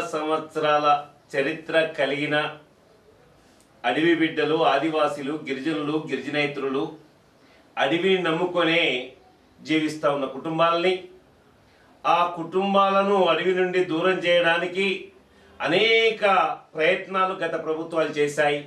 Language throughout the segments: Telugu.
సంవత్సరాల చరిత్ర కలిగిన అడవి బిడ్డలు ఆదివాసీలు గిరిజనులు గిరిజనేతరులు అడవిని నమ్ముకొనే జీవిస్తూ ఉన్న కుటుంబాలని ఆ కుటుంబాలను అడవి నుండి దూరం చేయడానికి అనేక ప్రయత్నాలు గత ప్రభుత్వాలు చేశాయి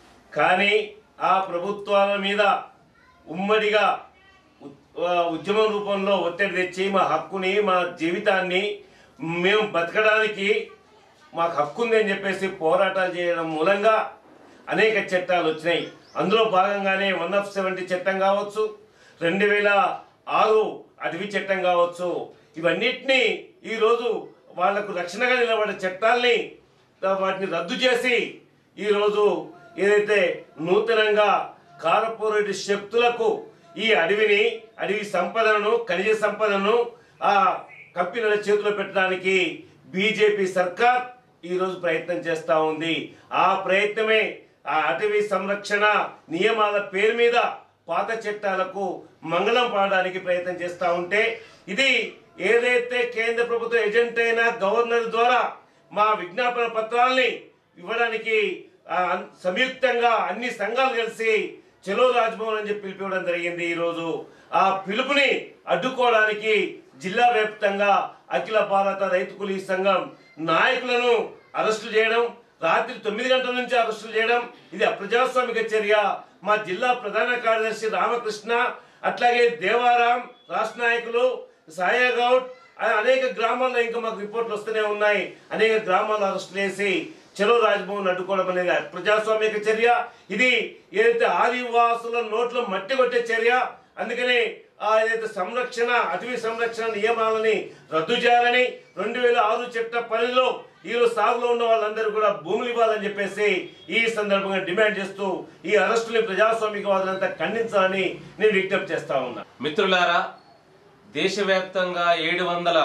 కానీ ఆ ప్రభుత్వాల మీద ఉమ్మడిగా ఉ- ఆ ఉద్యమం రూపంలో ఒత్తిడి తెచ్చి మా హక్కుని మా జీవితాన్ని మేము బతకడానికి మాకు హక్కు ఉంది అని చెప్పేసి పోరాటాలు చేయడం మూలంగా అనేక చట్టాలు వచ్చినాయి అందులో భాగంగానే వన్ ఆఫ్ సెవెంటీ చట్టం కావచ్చు రెండు వేల ఆరు అటవీ చట్టం కావచ్చు ఇవన్నిటినీ ఈరోజు వాళ్లకు రక్షణగా నిలబడే చట్టాల్ని దా- వాటిని రద్దు చేసి ఈరోజు ఏదైతే నూతనంగా కార్పొరేట్ శక్తులకు ఈ అడవిని అడవి సంపదను ఖనిజ సంపదను ఆ కంపెనీల చేతిలో పెట్టడానికి బీజేపీ సర్కార్ ఈరోజు ప్రయత్నం చేస్తూ ఉంది ఆ ప్రయత్నమే ఆ అటవీ సంరక్షణ నియమాల పేరు మీద పాత చట్టాలకు మంగళం పాడడానికి ప్రయత్నం చేస్తూ ఉంటే ఇది ఏదైతే కేంద్ర ప్రభుత్వ ఏజెంట్ అయిన గవర్నర్ ద్వారా మా విజ్ఞాపన పత్రాల్ని ఇవ్వడానికి ఆ, అన్- సంయుక్తంగా అన్ని సంఘాలు కలిసి చెలో రాజ్భవన్ అని చెప్పి పిలిపివ్వడం జరిగింది ఈరోజు ఆ పిలుపుని అడ్డుకోవడానికి జిల్లా వ్యాప్తంగా అఖిల భారత రైతు కూలీ సంఘం నాయకులను అరెస్టు చేయడం రాత్రి తొమ్మిది గంటల నుంచి అరెస్టులు చేయడం ఇది అప్రజాస్వామిక చర్య మా జిల్లా ప్రధాన కార్యదర్శి రామకృష్ణ అట్లాగే దేవారాం రాష్ట్ర నాయకులు సాయా గౌడ్ ఆ అనేక గ్రామాల్లో ఇంకా మాకు రిపోర్ట్లు వస్తూనే ఉన్నాయి అనేక గ్రామాల్లో అరెస్టులు వేసి చెలో రాజ్భవన్ అడ్డుకోవడం అనేది ప్రజాస్వామిక చర్య ఇది ఏదైతే ఆదివాసుల నోట్లో మట్టి కొట్టే చర్య అందుకని ఆ ఏదైతే సంరక్షణ అటవీ సంరక్షణ నియమాలని రద్దు చేయాలని రెండు వేల ఆరు చట్ట పరిధిలో ఈరోజు సాగులో ఉన్న వాళ్ళందరూ కూడా భూములు ఇవ్వాలని చెప్పేసి ఈ సందర్భంగా డిమాండ్ చేస్తూ ఈ అరెస్టుని ప్రజాస్వామికవాదులంతా ఖండించాలని నేను విజ్ఞప్తి చేస్తా ఉన్నా మిత్రులారా దేశవ్యాప్తంగా ఏడు వందల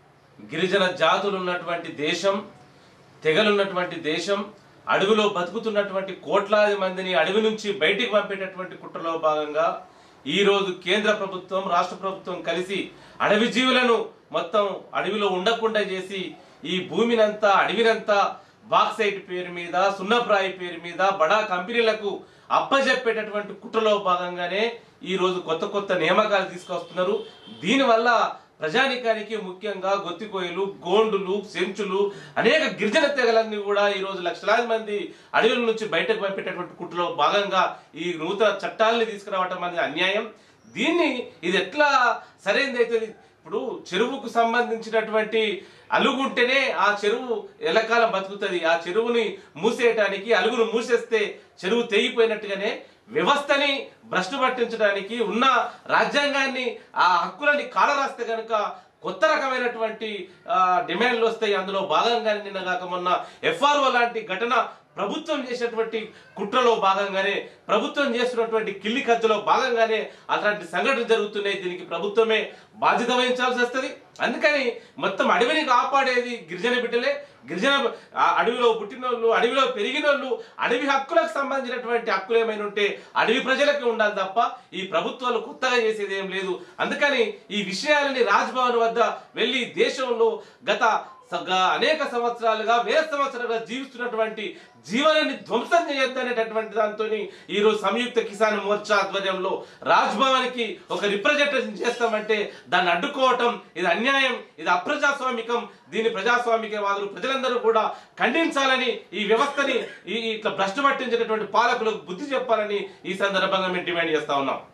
గిరిజన జాతులు ఉన్నటువంటి దేశం తెగలున్నటువంటి దేశం అడవిలో బతుకుతున్నటువంటి కోట్లాది మందిని అడవి నుంచి బయటికి పంపేటటువంటి కుట్రలో భాగంగా ఈ రోజు కేంద్ర ప్రభుత్వం రాష్ట్ర ప్రభుత్వం కలిసి అడవి జీవులను మొత్తం అడవిలో ఉండకుండా చేసి ఈ భూమినంతా అడవినంతా బాక్సైట్ పేరు మీద సున్నప్రాయి పేరు మీద బడా కంపెనీలకు అప్పజెప్పేటటువంటి కుట్రలో భాగంగానే ఈ రోజు కొత్త కొత్త నియామకాలు తీసుకొస్తున్నారు దీనివల్ల ప్రజానికానికి ముఖ్యంగా గొత్తికోయలు గోండులు సెంచులు అనేక గిరిజన తెగలన్నీ కూడా ఈ రోజు లక్షలాది మంది అడవుల నుంచి బయటకు పంపేటటువంటి కుట్రలో భాగంగా ఈ నూతన చట్టాలని తీసుకురావటం అనేది అన్యాయం దీన్ని ఇది ఎట్లా సరైనది ఇప్పుడు చెరువుకు సంబంధించినటువంటి అలుగుంటేనే ఆ చెరువు ఎల్లకాలం బతుకుతుంది ఆ చెరువుని మూసేయటానికి అలుగును మూసేస్తే చెరువు తెగిపోయినట్టుగానే వ్యవస్థని భ్రష్టు పట్టించడానికి ఉన్న రాజ్యాంగాన్ని ఆ హక్కులని కాలరాస్తే కనుక కొత్త రకమైనటువంటి ఆ, డిమాండ్లు వస్తాయి అందులో భాగంగానే నిన్న కాక మొన్న ఎఫ్ఆర్ఓ లాంటి ఘటన ప్రభుత్వం చేసినటువంటి కుట్రలో భాగంగానే ప్రభుత్వం చేస్తున్నటువంటి కిల్లి ఖర్చులో భాగంగానే అలాంటి సంఘటనలు జరుగుతున్నాయి దీనికి ప్రభుత్వమే బాధ్యత వహించాల్సి వస్తుంది అందుకని మొత్తం అడవిని కాపాడేది గిరిజన బిడ్డలే గిరిజన ఆ అడవిలో పుట్టినోళ్ళు అడవిలో పెరిగినోళ్ళు అడవి హక్కులకు సంబంధించినటువంటి హక్కులు ఏమైనా ఉంటే అడవి ప్రజలకు ఉండాలి తప్ప ఈ ప్రభుత్వాలు కొత్తగా చేసేది ఏం లేదు అందుకని ఈ విషయాలని రాజ్భవన్ వద్ద వెళ్ళి దేశంలో గత సగ- అనేక సంవత్సరాలుగా వేల సంవత్సరాలుగా జీవిస్తున్నటువంటి జీవనాన్ని ధ్వంసం చేయొద్దనేటటువంటి దాంతో ఈ రోజు సంయుక్త కిసాన్ మోర్చా ఆధ్వర్యంలో రాజ్భవన్ కి ఒక రిప్రజెంటేషన్ చేస్తామంటే దాన్ని అడ్డుకోవటం ఇది అన్యాయం ఇది అప్రజాస్వామికం దీని ప్రజాస్వామిక వాదులు ప్రజలందరూ కూడా ఖండించాలని ఈ వ్యవస్థని ఈ ఇట్లా భ్రష్టు పట్టించేటటువంటి పాలకులకు బుద్ధి చెప్పాలని ఈ సందర్భంగా మేము డిమాండ్ చేస్తా ఉన్నాం